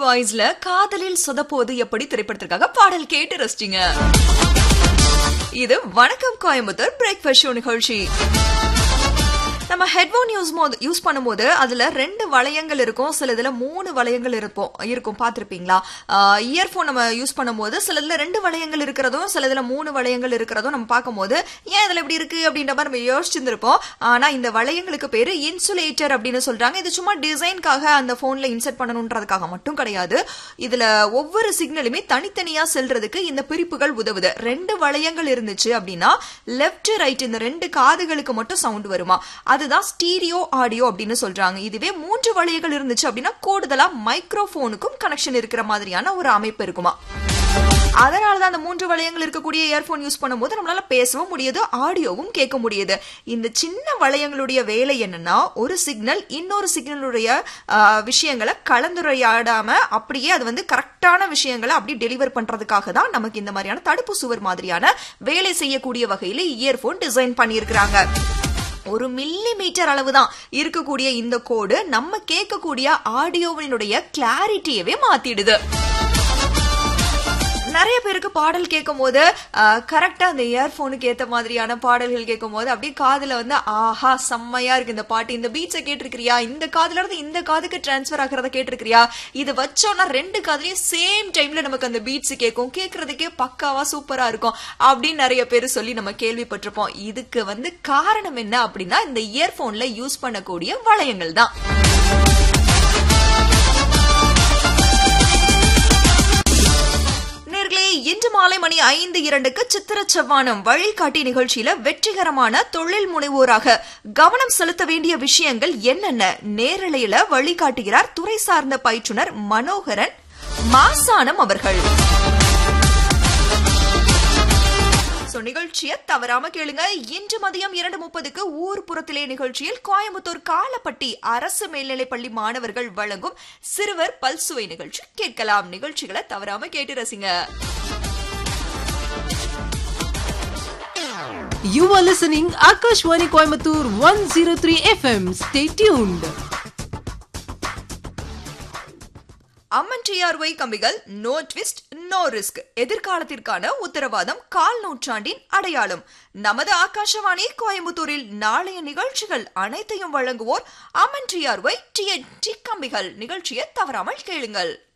வாய்ஸ்ல காதலில் சொதப்போது எப்படி திரைப்படத்திற்காக பாடல் கேட்டு ரசிச்சிங்க இது வணக்கம் கோயம்புத்தூர் பிரேக்ஃபாஸ்ட் ஷோ நிகழ்ச்சி நம்ம ஹெட்ஃபோன் யூஸ் போது யூஸ் பண்ணும்போது அதுல ரெண்டு வளையங்கள் இருக்கும் சில இதுல மூணு வளையங்கள் இருப்போம் இருக்கும் பார்த்திருப்பீங்களா இயர்போன் நம்ம யூஸ் பண்ணும்போது சில இதுல ரெண்டு வளையங்கள் இருக்கிறதும் சில இதுல மூணு வளையங்கள் இருக்கிறதும் நம்ம பார்க்கும்போது ஏன் இதுல இப்படி இருக்கு அப்படின்ற மாதிரி நம்ம யோசிச்சிருந்திருப்போம் ஆனா இந்த வளையங்களுக்கு பேரு இன்சுலேட்டர் அப்படின்னு சொல்றாங்க இது சும்மா டிசைன்காக அந்த போன்ல இன்செர்ட் பண்ணணுன்றதுக்காக மட்டும் கிடையாது இதுல ஒவ்வொரு சிக்னலுமே தனித்தனியா செல்றதுக்கு இந்த பிரிப்புகள் உதவுது ரெண்டு வளையங்கள் இருந்துச்சு அப்படின்னா லெப்ட் ரைட் இந்த ரெண்டு காதுகளுக்கு மட்டும் சவுண்ட் வருமா அதுதான் ஸ்டீரியோ ஆடியோ அப்படின்னு சொல்றாங்க இதுவே மூன்று வளையங்கள் இருந்துச்சு அப்படின்னா கூடுதலா மைக்ரோஃபோனுக்கும் கனெக்ஷன் இருக்கிற மாதிரியான ஒரு அமைப்பு இருக்குமா அதனாலதான் அந்த மூன்று வளையங்கள் இருக்கக்கூடிய இயர்போன் யூஸ் பண்ணும்போது நம்மளால பேசவும் முடியுது ஆடியோவும் கேட்க முடியுது இந்த சின்ன வளையங்களுடைய வேலை என்னன்னா ஒரு சிக்னல் இன்னொரு சிக்னலுடைய விஷயங்களை கலந்துரையாடாம அப்படியே அது வந்து கரெக்டான விஷயங்களை அப்படி டெலிவர் பண்றதுக்காக தான் நமக்கு இந்த மாதிரியான தடுப்பு சுவர் மாதிரியான வேலை செய்யக்கூடிய வகையில இயர்போன் டிசைன் பண்ணியிருக்கிறாங்க ஒரு மில்லி மீட்டர் அளவு தான் இருக்கக்கூடிய இந்த கோடு நம்ம கேட்கக்கூடிய ஆடியோவினுடைய கிளாரிட்டியவே மாத்திடுது நிறைய பேருக்கு பாடல் கேட்கும் போது கரெக்டா அந்த இயர்போனுக்கு ஏத்த மாதிரியான பாடல்கள் கேட்கும் போது அப்படியே காதுல வந்து ஆஹா செம்மையா இருக்கு இந்த பாட்டு இந்த பீச்சை கேட்டிருக்கிறியா இந்த காதுல இருந்து இந்த காதுக்கு டிரான்ஸ்பர் ஆகிறத கேட்டிருக்கிறியா இது வச்சோம்னா ரெண்டு காதுலயும் சேம் டைம்ல நமக்கு அந்த பீட்ஸ் கேட்கும் கேட்கறதுக்கே பக்காவா சூப்பரா இருக்கும் அப்படின்னு நிறைய பேர் சொல்லி நம்ம கேள்விப்பட்டிருப்போம் இதுக்கு வந்து காரணம் என்ன அப்படின்னா இந்த இயர்போன்ல யூஸ் பண்ணக்கூடிய வளையங்கள் தான் இன்று மாலை மணி ஐந்து இரண்டுக்கு சித்திர செவ்வானம் வழிகாட்டி நிகழ்ச்சியில வெற்றிகரமான தொழில் முனைவோராக கவனம் செலுத்த வேண்டிய விஷயங்கள் என்னென்ன நேரலையில வழிகாட்டுகிறார் துறை சார்ந்த பயிற்றுனர் மனோகரன் மாசானம் அவர்கள் நிகழ்ச்சியை தவறாம கேளுங்க இன்று மதியம் இரண்டு முப்பதுக்கு ஊர்புறத்திலே நிகழ்ச்சியில் கோயம்புத்தூர் காலப்பட்டி அரசு மேல்நிலைப்பள்ளி மாணவர்கள் வழங்கும் சிறுவர் பல்சுவை நிகழ்ச்சி கேட்கலாம் நிகழ்ச்சிகளை தவறாம கேட்டு ரசிங்க You are listening Akashwani Coimbatore 103 FM. Stay tuned. Amman TRY கம்பிகள் நோ ட்விஸ்ட் நோ ரிஸ்க் எதிர்காலத்திற்கான உத்தரவாதம் கால் நூற்றாண்டின் அடையாளம் நமது ஆகாஷவாணி கோயம்புத்தூரில் நாளைய நிகழ்ச்சிகள் அனைத்தையும் வழங்குவோர் அம்மன் டிஆர்ஒய் டிஎன்டி கம்பிகள் நிகழ்ச்சியை தவறாமல் கேளுங்கள்